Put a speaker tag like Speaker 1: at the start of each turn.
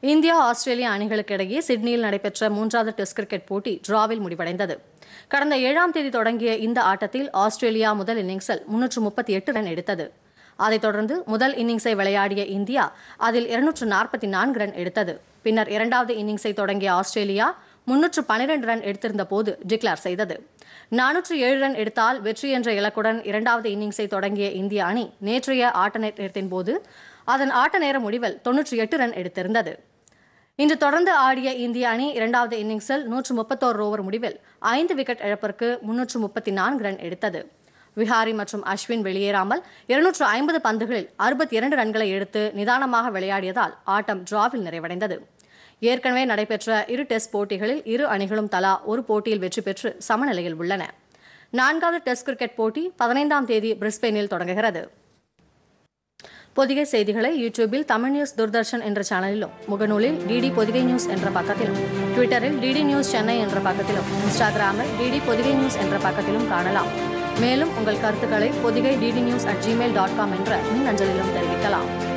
Speaker 1: India Australia அணிகளுக்கு இடையே சிட்னியில் நடைபெற்ற மூன்றாவது டெஸ்ட் கிரிக்கெட் போட்டி டிராவில் முடிவடைந்தது கடந்த ஏழாம் தேதி தொடங்கிய இந்த ஆட்டத்தில் ஆஸ்திரேலியா முதல் இன்னிங்ஸில் முன்னூற்று முப்பத்தி எட்டு ரன் எடுத்தது அதைத் தொடர்ந்து முதல் இன்னிங்ஸை விளையாடிய இந்தியா அதில் இருநூற்று நாற்பத்தி நான்கு ரன் எடுத்தது பின்னர் இரண்டாவது இன்னிங்ஸை தொடங்கிய ஆஸ்திரேலியா முன்னூற்று பனிரெண்டு ரன் எடுத்திருந்த போது டிக்ளேர் செய்தது நானூற்று ஏழு ரன் எடுத்தால் வெற்றி என்ற இலக்குடன் இரண்டாவது இன்னிங்ஸை தொடங்கிய இந்திய அணி நேற்றைய ஆட்ட நேரத்தின் போது அதன் ஆட்ட நேர முடிவில் தொன்னூற்றி எட்டு ரன் எடுத்திருந்தது இன்று தொடர்ந்து ஆடிய இந்திய அணி இரண்டாவது இன்னிங்ஸில் நூற்று முப்பத்தோரு ஓவர் முடிவில் ஐந்து விக்கெட் இழப்பிற்கு முன்னூற்று முப்பத்தி நான்கு ரன் எடுத்தது விஹாரி மற்றும் அஸ்வின் வெளியேறாமல் இருநூற்று ஐம்பது பந்துகளில் அறுபத்தி இரண்டு ரன்களை எடுத்து நிதானமாக விளையாடியதால் ஆட்டம் டிராவில் நிறைவடைந்தது ஏற்கனவே நடைபெற்ற இரு டெஸ்ட் போட்டிகளில் இரு அணிகளும் தலா ஒரு போட்டியில் வெற்றி பெற்று சமநிலையில் உள்ளன நான்காவது டெஸ்ட் கிரிக்கெட் போட்டி பதினைந்தாம் தேதி பிரிஸ்பெயினில் தொடங்குகிறது பொதிகை செய்திகளை யூடியூபில் தமிழ் நியூஸ் தூர்தர்ஷன் என்ற சேனலிலும் முகநூலில் டிடி பொதிகை நியூஸ் என்ற பக்கத்திலும் ட்விட்டரில் டிடி நியூஸ் சென்னை என்ற பக்கத்திலும் இன்ஸ்டாகிராமில் டிடி பொதிகை நியூஸ் என்ற பக்கத்திலும் காணலாம் மேலும் உங்கள் கருத்துக்களை Podhigai DD news at Gmail dot com என்ற மின்னஞ்சலிலும் தெரிவிக்கலாம்